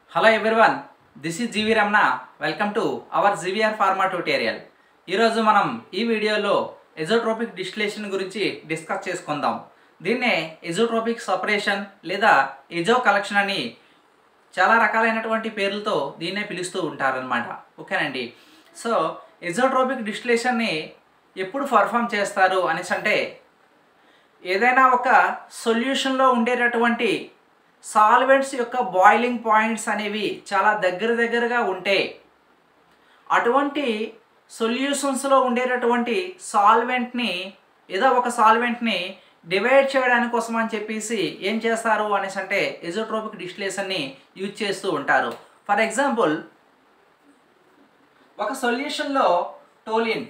hello everyone this is GV Ramana welcome to our GVR pharma tutorial ఈరోజు మనం ఈ వీడియోలో ఎజోట్రోపిక్ డిస్టిలేషన్ గురించి డిస్కస్ చేసుకుందాం దీన్నే ఎజోట్రోపిక్ సపరేషన్ లేదా ఎజో కలెక్షన్ అని చాలా రకాలైనటువంటి పేర్లతో దీన్నే పిలుస్తూ ఉంటారనమాట ఓకేనండి సో ఎజోట్రోపిక్ డిస్టిలేషన్ని ఎప్పుడు పర్ఫామ్ చేస్తారు అనేసి అంటే ఏదైనా ఒక సొల్యూషన్లో ఉండేటటువంటి సాల్వెంట్స్ యొక్క బాయిలింగ్ పాయింట్స్ అనేవి చాలా దగ్గర దగ్గరగా ఉంటే అటువంటి సొల్యూషన్స్లో ఉండేటటువంటి సాల్వెంట్ని ఏదో ఒక సాల్వెంట్ని డివైడ్ చేయడానికి కోసం అని చెప్పేసి ఏం చేస్తారు అనేసి అంటే ఎజోట్రోపిక్ డిస్టిలేషన్ని యూజ్ చేస్తూ ఉంటారు ఫర్ ఎగ్జాంపుల్ ఒక సొల్యూషన్లో టోలిన్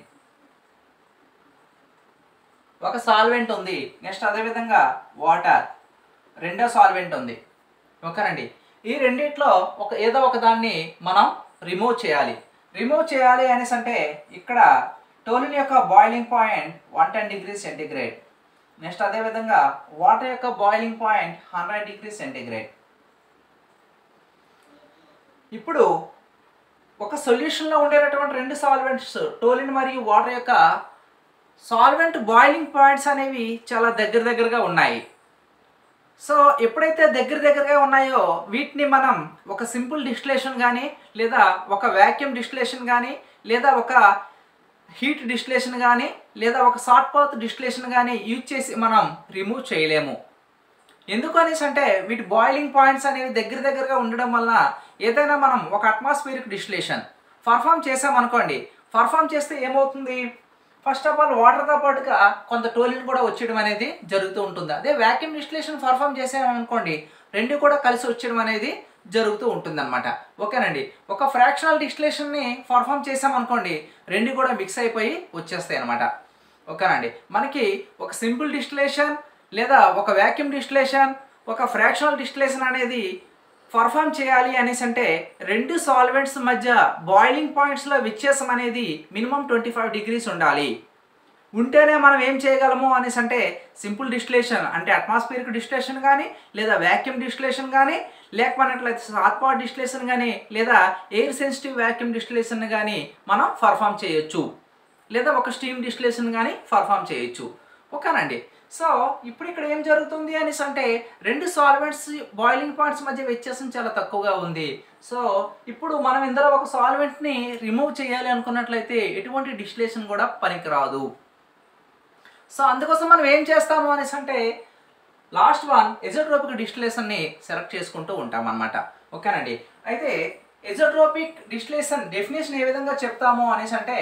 ఒక సాల్వెంట్ ఉంది నెక్స్ట్ అదేవిధంగా వాటర్ రెండో సాల్వెంట్ ఉంది ఓకేనండి ఈ రెండిట్లో ఒక ఏదో ఒక దాన్ని మనం రిమూవ్ చేయాలి రిమూవ్ చేయాలి అనేసి అంటే ఇక్కడ టోలిన్ యొక్క boiling point one ten degree centigrade next అదేవిధంగా వాటర్ యొక్క boiling point hundred degree centigrade ఇప్పుడు ఒక సొల్యూషన్లో ఉండేటటువంటి రెండు సాల్వెంట్స్ టోలిన్ మరియు వాటర్ యొక్క సాల్వెంట్ బాయిలింగ్ పాయింట్స్ అనేవి చాలా దగ్గర దగ్గరగా ఉన్నాయి సో ఎప్పుడైతే దగ్గర దగ్గరగా ఉన్నాయో వీటిని మనం ఒక సింపుల్ డిస్టిలేషన్ కానీ లేదా ఒక వ్యాక్యూమ్ డిస్టిలేషన్ కానీ లేదా ఒక హీట్ డిస్టిలేషన్ కానీ లేదా ఒక షార్ట్ పాత్ డిస్టిలేషన్ కానీ యూజ్ చేసి మనం రిమూవ్ చేయలేము ఎందుకు అనేసి అంటే వీటి బాయిలింగ్ పాయింట్స్ అనేవి దగ్గర దగ్గరగా ఉండడం వల్ల ఏదైనా మనం ఒక అట్మాస్ఫియరిక్ డిస్టిలేషన్ పర్ఫామ్ చేసామనుకోండి పర్ఫామ్ చేస్తే ఏమవుతుంది ఫస్ట్ ఆఫ్ ఆల్ వాటర్తో పాటుగా కొంత టోలిన్ కూడా వచ్చేయడం అనేది జరుగుతూ ఉంటుంది అదే వ్యాక్యూమ్ డిస్టిలేషన్ పర్ఫామ్ చేసామనుకోండి రెండు కూడా కలిసి వచ్చేయడం అనేది జరుగుతూ ఉంటుంది అనమాట ఓకేనండి ఒక ఫ్రాక్షనల్ డిస్టిలేషన్ని పర్ఫామ్ చేసామనుకోండి రెండు కూడా మిక్స్ అయిపోయి వచ్చేస్తాయి అనమాట ఓకేనండి మనకి ఒక సింపుల్ డిస్టిలేషన్ లేదా ఒక వ్యాక్యూమ్ డిస్టిలేషన్ ఒక ఫ్రాక్షనల్ డిస్టిలేషన్ అనేది పర్ఫామ్ చేయాలి అనేసి అంటే రెండు సాల్వెంట్స్ మధ్య బాయిలింగ్ పాయింట్స్లో వ్యత్యాసం అనేది మినిమం ట్వంటీ ఫైవ్ డిగ్రీస్ ఉండాలి ఉంటేనే మనం ఏం చేయగలము అనేసి అంటే సింపుల్ డిస్టిలేషన్ అంటే అట్మాస్ఫియరిక్ డిస్టిలేషన్ కానీ లేదా వ్యాక్యూమ్ డిస్టిలేషన్ కానీ లేకపోయినట్లయితే సాత్పాట్ డిస్టిలేషన్ కానీ లేదా ఎయిర్ సెన్సిటివ్ వ్యాక్యూమ్ డిస్టిలేషన్ కానీ మనం పర్ఫామ్ చేయొచ్చు లేదా ఒక స్టీమ్ డిస్టిలేషన్ కానీ పర్ఫామ్ చేయొచ్చు ఓకేనండి సో ఇప్పుడు ఇక్కడ ఏం జరుగుతుంది అనేసి అంటే రెండు సాల్వెంట్స్ బాయిలింగ్ పాయింట్స్ మధ్య వ్యత్యాసం చాలా తక్కువగా ఉంది సో ఇప్పుడు మనం ఇందులో ఒక సాల్వెంట్ని రిమూవ్ చేయాలి అనుకున్నట్లయితే ఎటువంటి డిస్టిలేషన్ కూడా పనికిరాదు సో అందుకోసం మనం ఏం చేస్తాము అనేసి అంటే లాస్ట్ వన్ ఎజోట్రోపిక్ డిస్టిలేషన్ని సెలెక్ట్ చేసుకుంటూ ఉంటాం అనమాట ఓకేనండి అయితే ఎజోట్రోపిక్ డిస్టిలేషన్ డెఫినేషన్ ఏ విధంగా చెప్తాము అనేసి అంటే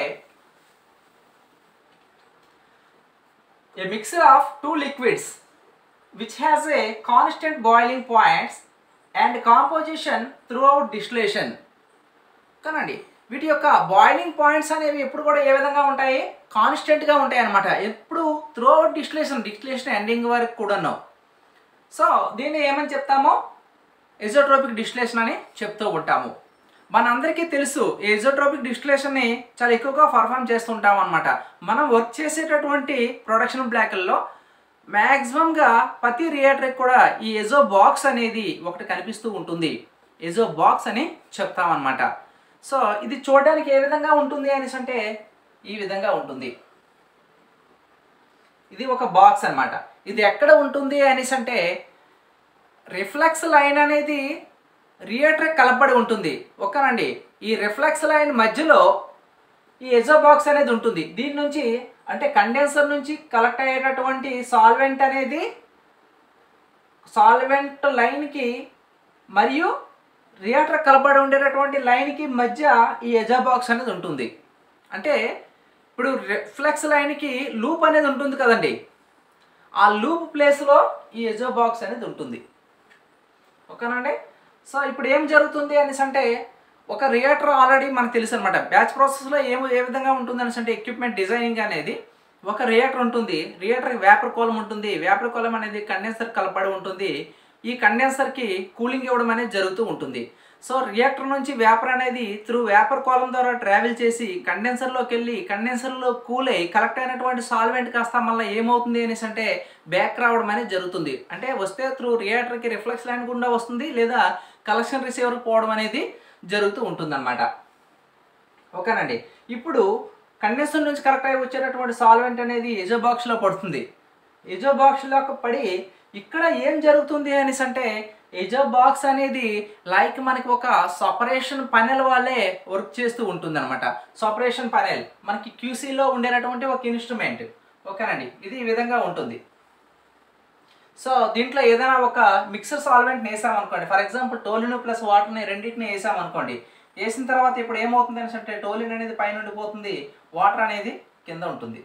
a mixture of two liquids which has a constant boiling points and composition throughout distillation కానండి వీటి యొక్క బాయిలింగ్ పాయింట్స్ అనేవి ఎప్పుడు కూడా ఏ విధంగా ఉంటాయి కాన్స్టెంట్గా ఉంటాయి అనమాట ఎప్పుడు throughout distillation distillation ending వరకు కూడాను సో దీన్ని ఏమని చెప్తామో ఎజోట్రోపిక్ డిస్టిలేషన్ అని చెప్తూ ఉంటాము మనందరికీ తెలుసు ఈ ఎజోట్రోపిక్ డిస్టిలేషన్ని చాలా ఎక్కువగా పర్ఫామ్ చేస్తుంటాం అనమాట మనం వర్క్ చేసేటటువంటి ప్రొడక్షన్ బ్లాక్ల్లో మ్యాక్సిమంగా ప్రతి రియేటర్కి కూడా ఈ ఎజో బాక్స్ అనేది ఒకటి కనిపిస్తూ ఉంటుంది ఎజో బాక్స్ అని చెప్తామన్నమాట సో ఇది చూడడానికి ఏ విధంగా ఉంటుంది అనేసి అంటే ఈ విధంగా ఉంటుంది ఇది ఒక బాక్స్ అన్నమాట ఇది ఎక్కడ ఉంటుంది అనేసి అంటే రిఫ్లెక్స్ లైన్ అనేది రియేటర్ కలపబడి ఉంటుంది ఓకేనండి ఈ రిఫ్లెక్స్ లైన్ మధ్యలో ఈ ఎజో బాక్స్ అనేది ఉంటుంది దీని నుంచి అంటే కండెన్సర్ నుంచి కలెక్ట్ అయ్యేటటువంటి సాల్వెంట్ అనేది సాల్వెంట్ లైన్కి మరియు రియేటర్ కలపబడి ఉండేటటువంటి లైన్కి మధ్య ఈ ఎజో బాక్స్ అనేది ఉంటుంది అంటే ఇప్పుడు రిఫ్లెక్స్ లైన్కి లూప్ అనేది ఉంటుంది కదండి ఆ లూప్ ప్లేస్లో ఈ ఎజో బాక్స్ అనేది ఉంటుంది ఓకేనండి సో ఇప్పుడు ఏం జరుగుతుంది అనేసి అంటే ఒక రియేటర్ ఆల్రెడీ మనకు తెలుసు అనమాట బ్యాచ్ ప్రాసెస్లో ఏం ఏ విధంగా ఉంటుంది అనేసి అంటే ఎక్విప్మెంట్ డిజైనింగ్ అనేది ఒక రియేటర్ ఉంటుంది రియేటర్కి వేపర్ కోలం ఉంటుంది వేపర్ కోలం అనేది కండెన్సర్ కలపడి ఉంటుంది ఈ కండెన్సర్కి కూలింగ్ ఇవ్వడం అనేది జరుగుతూ ఉంటుంది సో రియాక్టర్ నుంచి వేపర్ అనేది త్రూ వేపర్ కాలం ద్వారా ట్రావెల్ చేసి కండెన్సర్లోకి వెళ్ళి కండెన్సర్లో కూల్ అయ్యి కలెక్ట్ అయినటువంటి సాల్వెంట్ కాస్త మళ్ళీ ఏమవుతుంది అనేసి అంటే బ్యాక్ రావడం అనేది జరుగుతుంది అంటే వస్తే త్రూ రియాక్టర్కి రిఫ్లెక్స్ లైన్ గుండా వస్తుంది లేదా కలెక్షన్ రిసీవర్ పోవడం అనేది జరుగుతూ ఉంటుందన్నమాట ఓకేనండి ఇప్పుడు కండెన్సర్ నుంచి కరెక్ట్ అయి వచ్చేటటువంటి సాల్వెంట్ అనేది ఎజో బాక్స్లో పడుతుంది ఎజో బాక్స్లోకి పడి ఇక్కడ ఏం జరుగుతుంది అనేసి అంటే ఎజో బాక్స్ అనేది లైక్ మనకి ఒక సపరేషన్ పనెల్ వాళ్ళే వర్క్ చేస్తూ ఉంటుంది అనమాట సపరేషన్ పనెల్ మనకి క్యూసీలో ఉండేటటువంటి ఒక ఇన్స్ట్రుమెంట్ ఓకేనండి ఇది ఈ విధంగా ఉంటుంది సో దీంట్లో ఏదైనా ఒక మిక్సర్ సాల్వెంట్ని వేసామనుకోండి ఫర్ ఎగ్జాంపుల్ టోలిన్ ప్లస్ వాటర్ని రెండింటిని వేసామనుకోండి వేసిన తర్వాత ఇప్పుడు ఏమవుతుంది అని అంటే టోలిన్ అనేది పైన ఉండిపోతుంది వాటర్ అనేది కింద ఉంటుంది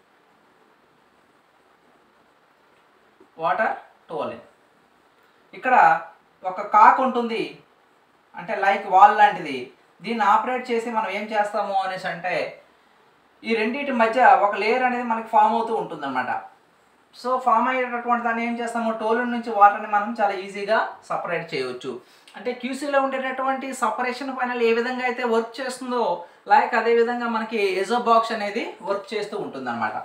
వాటర్ టోలిన్ ఇక్కడ ఒక కాక్ ఉంటుంది అంటే లైక్ వాల్ లాంటిది దీన్ని ఆపరేట్ చేసి మనం ఏం చేస్తాము అనేసి అంటే ఈ రెండింటి మధ్య ఒక లేయర్ అనేది మనకి ఫామ్ అవుతూ ఉంటుందన్నమాట సో ఫామ్ అయ్యేటటువంటి దాన్ని ఏం చేస్తాము టోలిన్ నుంచి వాటర్ని మనం చాలా ఈజీగా సపరేట్ చేయవచ్చు అంటే క్యూసీలో ఉండేటటువంటి సపరేషన్ పైన ఏ విధంగా అయితే వర్క్ చేస్తుందో లైక్ అదే విధంగా మనకి ఎజో బాక్స్ అనేది వర్క్ చేస్తూ ఉంటుందన్నమాట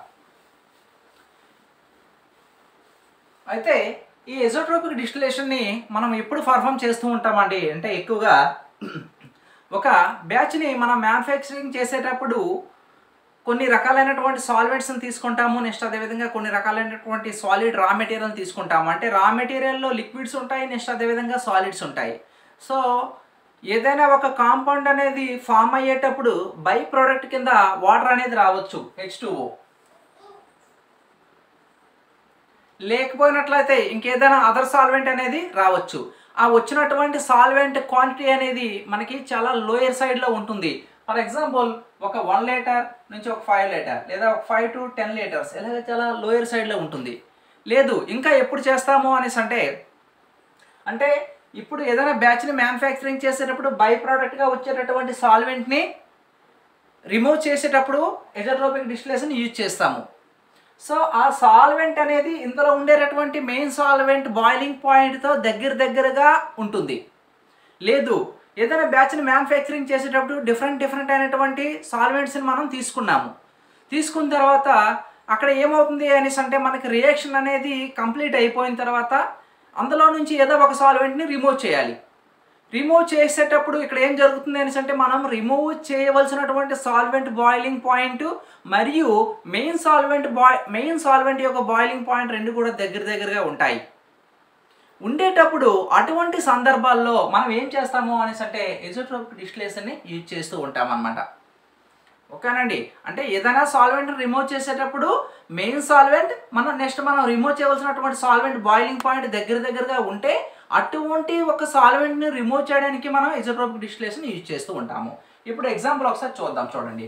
అయితే ఈ ఎజోట్రోపిక్ డిస్టిలేషన్ని మనం ఎప్పుడు పర్ఫామ్ చేస్తూ ఉంటామండి అంటే ఎక్కువగా ఒక బ్యాచ్ని మనం మ్యానుఫ్యాక్చరింగ్ చేసేటప్పుడు కొన్ని రకాలైనటువంటి సాల్వెంట్స్ని తీసుకుంటాము నెక్స్ట్ అదేవిధంగా కొన్ని రకాలైనటువంటి సాలిడ్ రా మెటీరియల్ తీసుకుంటాము అంటే రా మెటీరియల్లో లిక్విడ్స్ ఉంటాయి నెక్స్ట్ అదేవిధంగా సాలిడ్స్ ఉంటాయి సో ఏదైనా ఒక కాంపౌండ్ అనేది ఫామ్ అయ్యేటప్పుడు బై ప్రోడక్ట్ కింద వాటర్ అనేది రావచ్చు హెచ్ లేకపోయినట్లయితే ఇంకేదైనా అదర్ సాల్వెంట్ అనేది రావచ్చు ఆ వచ్చినటువంటి సాల్వెంట్ క్వాంటిటీ అనేది మనకి చాలా లోయర్ సైడ్లో ఉంటుంది ఫర్ ఎగ్జాంపుల్ ఒక వన్ లీటర్ నుంచి ఒక ఫైవ్ లీటర్ లేదా ఒక ఫైవ్ టు టెన్ లీటర్స్ ఇలాగ చాలా లోయర్ సైడ్లో ఉంటుంది లేదు ఇంకా ఎప్పుడు చేస్తాము అనేసి అంటే అంటే ఇప్పుడు ఏదైనా బ్యాచ్ని మ్యానుఫ్యాక్చరింగ్ చేసేటప్పుడు బై ప్రోడక్ట్గా వచ్చేటటువంటి సాల్వెంట్ని రిమూవ్ చేసేటప్పుడు ఎజోట్రోపిక్ డిస్టిలేషన్ యూజ్ చేస్తాము సో ఆ సాల్వెంట్ అనేది ఇందులో ఉండేటటువంటి మెయిన్ సాల్వెంట్ బాయిలింగ్ పాయింట్తో దగ్గర దగ్గరగా ఉంటుంది లేదు ఏదైనా బ్యాచ్ని మ్యానుఫ్యాక్చరింగ్ చేసేటప్పుడు డిఫరెంట్ డిఫరెంట్ అయినటువంటి సాల్వెంట్స్ని మనం తీసుకున్నాము తీసుకున్న తర్వాత అక్కడ ఏమవుతుంది అనేసి అంటే మనకి రియాక్షన్ అనేది కంప్లీట్ అయిపోయిన తర్వాత అందులో నుంచి ఏదో ఒక సాల్వెంట్ని రిమూవ్ చేయాలి రిమూవ్ చేసేటప్పుడు ఇక్కడ ఏం జరుగుతుంది అనేసి అంటే మనం రిమూవ్ చేయవలసినటువంటి సాల్వెంట్ బాయిలింగ్ పాయింట్ మరియు main solvent boy main solvent యొక్క బాయిలింగ్ పాయింట్ రెండు కూడా దగ్గర దగ్గరగా ఉంటాయి ఉండేటప్పుడు అటువంటి సందర్భాల్లో మనం ఏం చేస్తాము అనేసి అంటే ఎజోట్రోపిక్ డిస్టిలేషన్ని యూజ్ చేస్తూ ఉంటాం అన్నమాట ఓకేనండి అంటే ఏదైనా సాల్వెంట్ రిమూవ్ చేసేటప్పుడు మెయిన్ సాల్వెంట్ మనం నెక్స్ట్ మనం రిమూవ్ చేయవలసినటువంటి సాల్వెంట్ బాయిలింగ్ పాయింట్ దగ్గర దగ్గరగా ఉంటే అటువంటి ఒక సాల్వెంట్ని రిమూవ్ చేయడానికి మనం ఎజోట్రోపిక్ డిస్టిలేషన్ యూజ్ చేస్తూ ఉంటాము ఇప్పుడు ఎగ్జాంపుల్ ఒకసారి చూద్దాం చూడండి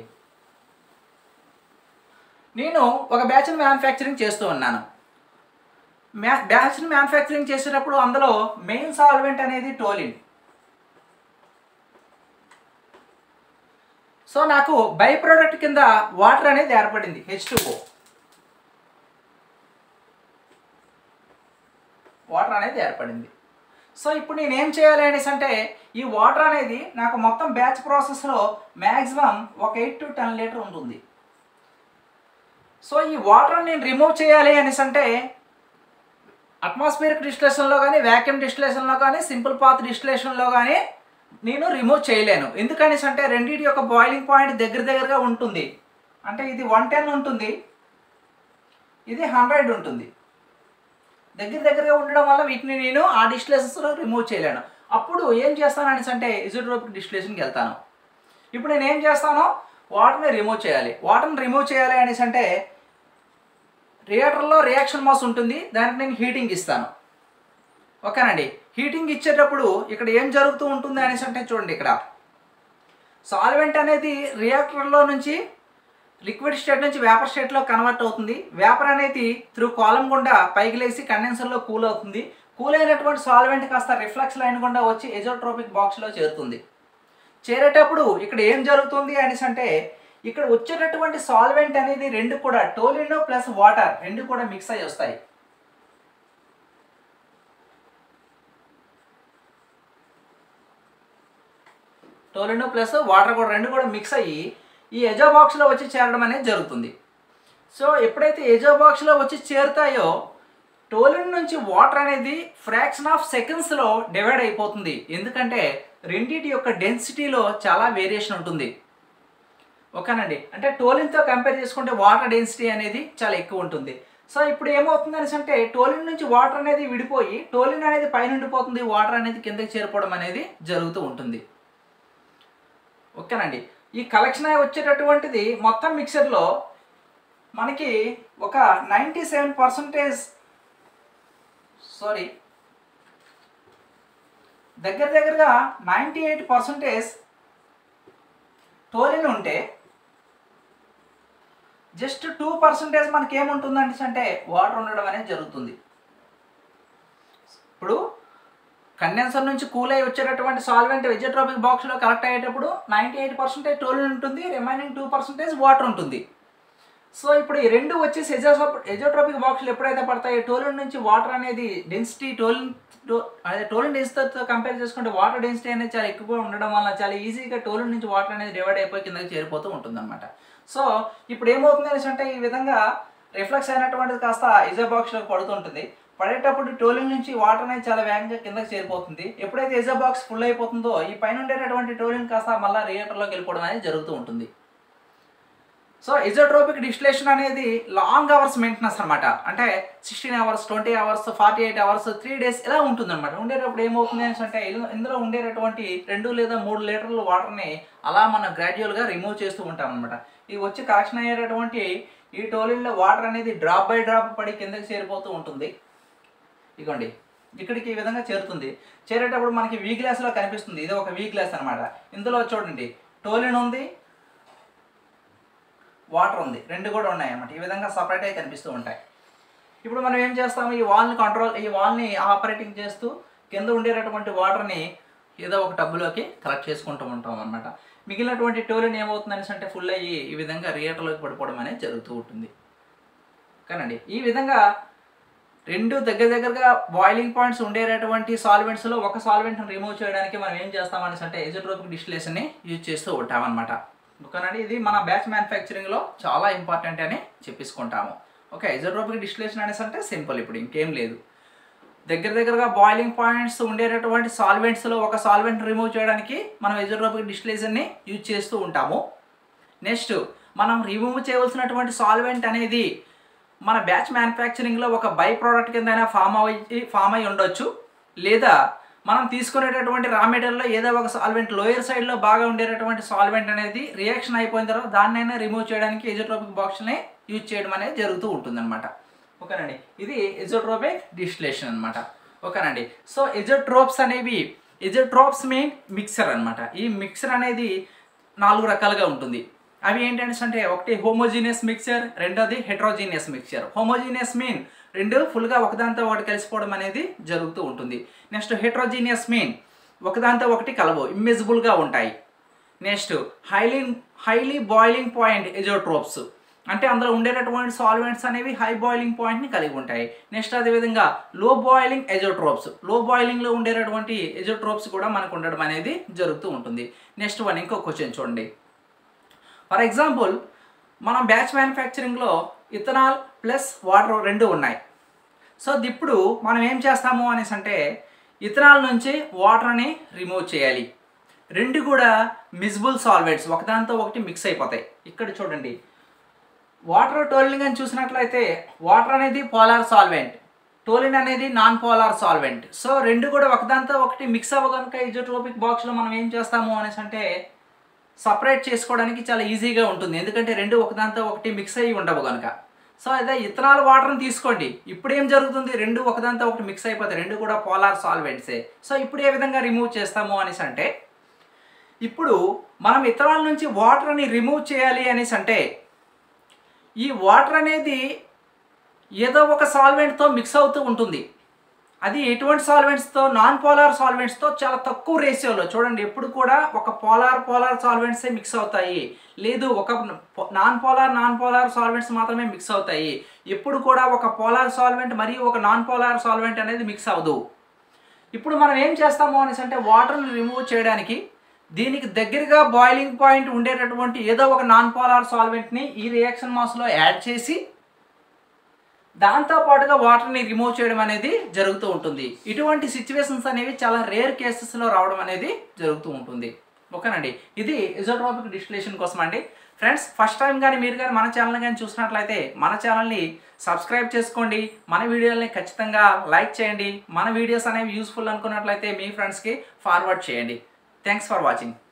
నేను ఒక బ్యాచ్ని మ్యానుఫ్యాక్చరింగ్ చేస్తూ ఉన్నాను మ్యా బ్యాచ్ని మ్యానుఫ్యాక్చరింగ్ చేసేటప్పుడు అందులో మెయిన్ సాల్వెంట్ అనేది టోలిన్ సో నాకు బై ప్రోడక్ట్ కింద వాటర్ అనేది ఏర్పడింది హెచ్ వాటర్ అనేది ఏర్పడింది సో ఇప్పుడు నేను ఏం చేయాలి అనేసి అంటే ఈ వాటర్ అనేది నాకు మొత్తం బ్యాచ్ ప్రాసెస్లో మ్యాక్సిమం ఒక ఎయిట్ టు టెన్ లీటర్ ఉంటుంది సో ఈ వాటర్ నేను రిమూవ్ చేయాలి అనేసి అంటే అట్మాస్ఫియరిక్ డిస్టిలేషన్లో కానీ వ్యాక్యూమ్ డిస్టిలేషన్లో కానీ సింపుల్ పాత్ డిస్టిలేషన్లో కానీ నేను రిమూవ్ చేయలేను ఎందుకనేసి అంటే రెండింటి యొక్క బాయిలింగ్ పాయింట్ దగ్గర దగ్గరగా ఉంటుంది అంటే ఇది వన్ టెన్ ఉంటుంది ఇది హండ్రెడ్ ఉంటుంది దగ్గర దగ్గరగా ఉండడం వల్ల వీటిని నేను ఆ డిస్టిలేషన్స్లో రిమూవ్ చేయలేను అప్పుడు ఏం చేస్తాను అనేసి అంటే ఇజోట్రోపిక్ డిస్టిలేషన్కి వెళ్తాను ఇప్పుడు నేను ఏం చేస్తాను వాటర్ని రిమూవ్ చేయాలి వాటర్ని రిమూవ్ చేయాలి అనేసి అంటే రియాక్టర్లో రియాక్షన్ మాస్ ఉంటుంది దానికి నేను హీటింగ్ ఇస్తాను ఓకేనండి హీటింగ్ ఇచ్చేటప్పుడు ఇక్కడ ఏం జరుగుతూ ఉంటుంది అనేసి అంటే చూడండి ఇక్కడ సాల్వెంట్ అనేది రియాక్టర్లో నుంచి లిక్విడ్ స్టేట్ నుంచి వేపర్ స్టేట్లో కన్వర్ట్ అవుతుంది వేపర్ అనేది త్రూ కాలం గుండా పైకి లేసి కండెన్సర్లో కూల్ అవుతుంది కూల్ అయినటువంటి సాల్వెంట్ కాస్త రిఫ్లెక్స్ లైన్ గుండా వచ్చి ఎజోట్రోపిక్ బాక్స్లో చేరుతుంది చేరేటప్పుడు ఇక్కడ ఏం జరుగుతుంది అనేసి అంటే ఇక్కడ వచ్చేటటువంటి సాల్వెంట్ అనేది రెండు కూడా టోలిన్ ప్లస్ వాటర్ రెండు కూడా మిక్స్ అయ్యి వస్తాయి టోలిన్ ప్లస్ వాటర్ కూడా రెండు కూడా మిక్స్ అయ్యి ఈ ఎజో బాక్స్లో వచ్చి చేరడం అనేది జరుగుతుంది సో ఎప్పుడైతే ఎజో బాక్స్లో వచ్చి చేరుతాయో టోలిన్ నుంచి వాటర్ అనేది ఫ్రాక్షన్ ఆఫ్ సెకండ్స్లో డివైడ్ అయిపోతుంది ఎందుకంటే రెండింటి యొక్క డెన్సిటీలో చాలా వేరియేషన్ ఉంటుంది ఓకేనండి అంటే టోలిన్తో కంపేర్ చేసుకుంటే వాటర్ డెన్సిటీ అనేది చాలా ఎక్కువ ఉంటుంది సో ఇప్పుడు ఏమవుతుంది అనేసి అంటే టోలిన్ నుంచి వాటర్ అనేది విడిపోయి టోలిన్ అనేది పైన ఉండిపోతుంది వాటర్ అనేది కిందకి చేరిపోవడం అనేది జరుగుతూ ఉంటుంది ఓకేనండి ఈ కలెక్షన్ అయి వచ్చేటటువంటిది మొత్తం మిక్సర్లో మనకి ఒక నైంటీ సెవెన్ పర్సంటేజ్ సారీ దగ్గర దగ్గరగా నైంటీ ఎయిట్ పర్సంటేజ్ టోలిన్ ఉంటే జస్ట్ టూ పర్సంటేజ్ మనకి ఏముంటుందండి అంటే వాటర్ ఉండడం అనేది జరుగుతుంది ఇప్పుడు కండెన్సర్ నుంచి కూల్ అయ్యి వచ్చేటటువంటి సాల్వెంట్ వెజిట్రోపిక్ బాక్స్లో కలెక్ట్ అయ్యేటప్పుడు నైంటీ ఎయిట్ పర్సెంటేజ్ టోలిన్ ఉంటుంది రిమైనింగ్ టూ పర్సెంటేజ్ వాటర్ ఉంటుంది సో ఇప్పుడు ఈ రెండు వచ్చేసి ఎజో ఎజోట్రోపిక్ బాక్స్లు ఎప్పుడైతే పడతాయో టోలిన్ నుంచి వాటర్ అనేది డెన్సిటీ టోలిన్ టో- అదే టోలిన్ డెన్సిటీతో కంపేర్ చేసుకుంటే వాటర్ డెన్సిటీ అనేది చాలా ఎక్కువగా ఉండడం వల్ల చాలా ఈజీగా టోలిన్ నుంచి వాటర్ అనేది డివైడ్ అయిపోయి కిందకి చేరిపోతూ ఉంటుంది సో ఇప్పుడు ఏమవుతుంది అనేసి అంటే ఈ విధంగా రిఫ్లెక్స్ అయినటువంటిది కాస్త ఇజో బాక్స్లోకి పడుతుంటుంది పడేటప్పుడు టోలిన్ నుంచి వాటర్ అనేది చాలా వేగంగా కిందకి చేరిపోతుంది ఎప్పుడైతే ఎజో బాక్స్ ఫుల్ అయిపోతుందో ఈ పైన ఉండేటటువంటి టోలిన్ కాస్త మళ్ళీ రియేటర్లోకి వెళ్ళిపోవడం అనేది జరుగుతూ ఉంటుంది సో ఇజోట్రోపిక్ డిస్టిలేషన్ అనేది లాంగ్ అవర్స్ మెయింటెనెన్స్ అనమాట అంటే sixteen hours twenty hours forty eight hours three days ఇలా ఉంటుంది అనమాట ఉండేటప్పుడు ఏమవుతుంది అనేసి అంటే ఇల్- ఇందులో ఉండేటటువంటి రెండు లేదా మూడు లీటర్ల వాటర్ని అలా మనం గ్రాడ్యువల్గా రిమూవ్ చేస్తూ ఉంటాం అనమాట ఇవి వచ్చి కలెక్షన్ అయ్యేటటువంటి ఈ టోలిన్లో వాటర్ అనేది డ్రాప్ బై డ్రాప్ పడి కిందకి చేరిపోతూ ఉంటుంది ఇగోండి ఇక్కడికి ఈ విధంగా చేరుతుంది చేరేటప్పుడు మనకి వీ గ్లాస్లో కనిపిస్తుంది ఇది ఒక వీ గ్లాస్ అనమాట ఇందులో చూడండి టోలిన్ ఉంది వాటర్ ఉంది రెండు కూడా ఉన్నాయి అన్నమాట ఈ విధంగా సపరేట్ అయి కనిపిస్తూ ఉంటాయి ఇప్పుడు మనం ఏం చేస్తాము ఈ వాల్ని కంట్రోల్ ఈ వాల్ని ఆపరేటింగ్ చేస్తూ కింద ఉండేటటువంటి వాటర్ని ఏదో ఒక టబ్బులోకి కలెక్ట్ చేసుకుంటూ ఉంటాం అనమాట మిగిలినటువంటి టోలిన్ ఏమవుతుంది అనేసి అంటే ఫుల్ అయ్యి ఈ విధంగా రియేటర్లోకి పడిపోవడం అనేది జరుగుతూ ఉంటుంది కానండి ఈ విధంగా రెండు దగ్గర దగ్గరగా బాయిలింగ్ పాయింట్స్ ఉండేటటువంటి సాల్వెంట్స్లో ఒక సాల్వెంట్ని రిమూవ్ చేయడానికి మనం ఏం చేస్తామనేసి అంటే ఎజోట్రోపిక్ డిస్టిలేషన్ని యూజ్ చేస్తూ ఉంటామన్నమాట ఓకేనండి ఇది మన బ్యాచ్ మ్యానుఫ్యాక్చరింగ్లో చాలా ఇంపార్టెంట్ అని చెప్పేసుకుంటాము ఓకే ఎజోట్రోపిక్ డిస్టిలేషన్ అనేసి అంటే సింపుల్ ఇప్పుడు ఇంకేం లేదు దగ్గర దగ్గరగా బాయిలింగ్ పాయింట్స్ ఉండేటటువంటి సాల్వెంట్స్లో ఒక సాల్వెంట్ రిమూవ్ చేయడానికి మనం ఎజోట్రోపిక్ డిస్టిలేషన్ని యూజ్ చేస్తూ ఉంటాము నెక్స్ట్ మనం రిమూవ్ చేయవలసినటువంటి సాల్వెంట్ అనేది మన బ్యాచ్ మ్యానుఫ్యాక్చరింగ్లో ఒక బై ప్రోడక్ట్ కింద ఫామ్ అయ్యి ఫామ్ అయి ఉండొచ్చు లేదా మనం తీసుకునేటటువంటి రా మెటీరియల్లో ఏదో ఒక సాల్వెంట్ లోయర్ సైడ్లో బాగా ఉండేటటువంటి సాల్వెంట్ అనేది రియాక్షన్ అయిపోయిన తర్వాత దాన్నైనా రిమూవ్ చేయడానికి ఎజోట్రోపిక్ బాక్స్ని యూజ్ చేయడం అనేది జరుగుతూ ఉంటుందన్నమాట ఓకేనండి ఇది ఎజోట్రోపిక్ డిస్టిలేషన్ అనమాట ఓకేనండి సో ఎజోట్రోప్స్ అనేవి ఎజోట్రోప్స్ మీన్ మిక్సర్ అన్నమాట ఈ మిక్సర్ అనేది నాలుగు రకాలుగా ఉంటుంది అవి ఏంటంటే అంటే ఒకటి హోమోజీనియస్ మిక్చర్ రెండోది హెట్రోజీనియస్ మిక్చర్ హోమోజీనియస్ మీన్ రెండు ఫుల్గా ఒకదాంతో ఒకటి కలిసిపోవడం అనేది జరుగుతూ ఉంటుంది నెక్స్ట్ హెట్రోజీనియస్ మీన్ ఒకదాంతో ఒకటి కలవు ఇమ్మిజిబుల్గా ఉంటాయి next highly highly boiling point azeotropes అంటే అందులో ఉండేటటువంటి సాల్వెంట్స్ అనేవి హై బాయిలింగ్ పాయింట్ని కలిగి ఉంటాయి నెక్స్ట్ అదేవిధంగా లో బాయిలింగ్ ఎజోట్రోప్స్ లో బాయిలింగ్లో ఉండేటటువంటి ఎజోట్రోప్స్ కూడా మనకు ఉండడం అనేది జరుగుతూ ఉంటుంది నెక్స్ట్ వన్ ఇంకో క్వశ్చన్ చూడండి ఫర్ ఎగ్జాంపుల్ మనం బ్యాచ్ మ్యానుఫ్యాక్చరింగ్లో ఇథనాల్ ప్లస్ వాటర్ రెండు ఉన్నాయి సో ఇప్పుడు మనం ఏం చేస్తాము అనేసి అంటే ఇథనాల్ నుంచి వాటర్ని రిమూవ్ చేయాలి రెండు కూడా మిజిబుల్ సాల్వెంట్స్ ఒకదాంతో ఒకటి మిక్స్ అయిపోతాయి ఇక్కడ చూడండి వాటర్ టోలిన్ అని చూసినట్లయితే వాటర్ అనేది పోలార్ సాల్వెంట్ టోలిన్ అనేది నాన్ పోలార్ సాల్వెంట్ సో రెండు కూడా ఒకదాంతో ఒకటి మిక్స్ అవ్వగనుక ఇజోట్రోపిక్ బాక్స్లో మనం ఏం చేస్తాము అనేసి అంటే సపరేట్ చేసుకోవడానికి చాలా ఈజీగా ఉంటుంది ఎందుకంటే రెండు ఒకదాంతో ఒకటి మిక్స్ అయ్యి ఉండవు కనుక సో అదే ఇథనాల్ వాటర్ని తీసుకోండి ఇప్పుడు ఏం జరుగుతుంది రెండు ఒకదాంతో ఒకటి మిక్స్ అయిపోతాయి రెండు కూడా పోలార్ సాల్వెంట్సే సో ఇప్పుడు ఏ విధంగా రిమూవ్ చేస్తాము అనేసి అంటే ఇప్పుడు మనం ఇథనాల్ నుంచి వాటర్ని రిమూవ్ చేయాలి అనేసి అంటే ఈ వాటర్ అనేది ఏదో ఒక సాల్వెంట్తో మిక్స్ అవుతూ ఉంటుంది అది ఎటువంటి సాల్వెంట్స్తో నాన్ పోలార్ సాల్వెంట్స్తో చాలా తక్కువ రేషియోలో చూడండి ఎప్పుడు కూడా ఒక పోలార్ పోలార్ సాల్వెంట్సే మిక్స్ అవుతాయి లేదు ఒక non polar non polar solvents మాత్రమే మిక్స్ అవుతాయి ఎప్పుడు కూడా ఒక పోలార్ సాల్వెంట్ మరియు ఒక నాన్ పోలార్ సాల్వెంట్ అనేది మిక్స్ అవ్వదు ఇప్పుడు మనం ఏం చేస్తాము అనేసి అంటే వాటర్ని రిమూవ్ చేయడానికి దీనికి దగ్గరగా బాయిలింగ్ పాయింట్ ఉండేటటువంటి ఏదో ఒక నాన్ పోలార్ సాల్వెంట్ని ఈ రియాక్షన్ మాస్లో యాడ్ చేసి దాంతో పాటుగా వాటర్ని రిమూవ్ చేయడం అనేది జరుగుతూ ఉంటుంది ఇటువంటి సిచ్యువేషన్స్ అనేవి చాలా రేర్ కేసెస్లో రావడం అనేది జరుగుతూ ఉంటుంది ఓకేనండి ఇది ఇజోట్రాపిక్ డిస్టిలేషన్ కోసం అండి ఫ్రెండ్స్ ఫస్ట్ టైం కానీ మీరు కానీ మన ఛానల్ కానీ చూసినట్లయితే మన ఛానల్ని సబ్స్క్రైబ్ చేసుకోండి మన వీడియోల్ని ఖచ్చితంగా లైక్ చేయండి మన వీడియోస్ అనేవి యూస్ఫుల్ అనుకున్నట్లయితే మీ ఫ్రెండ్స్కి ఫార్వర్డ్ చేయండి థ్యాంక్స్ ఫర్ వాచింగ్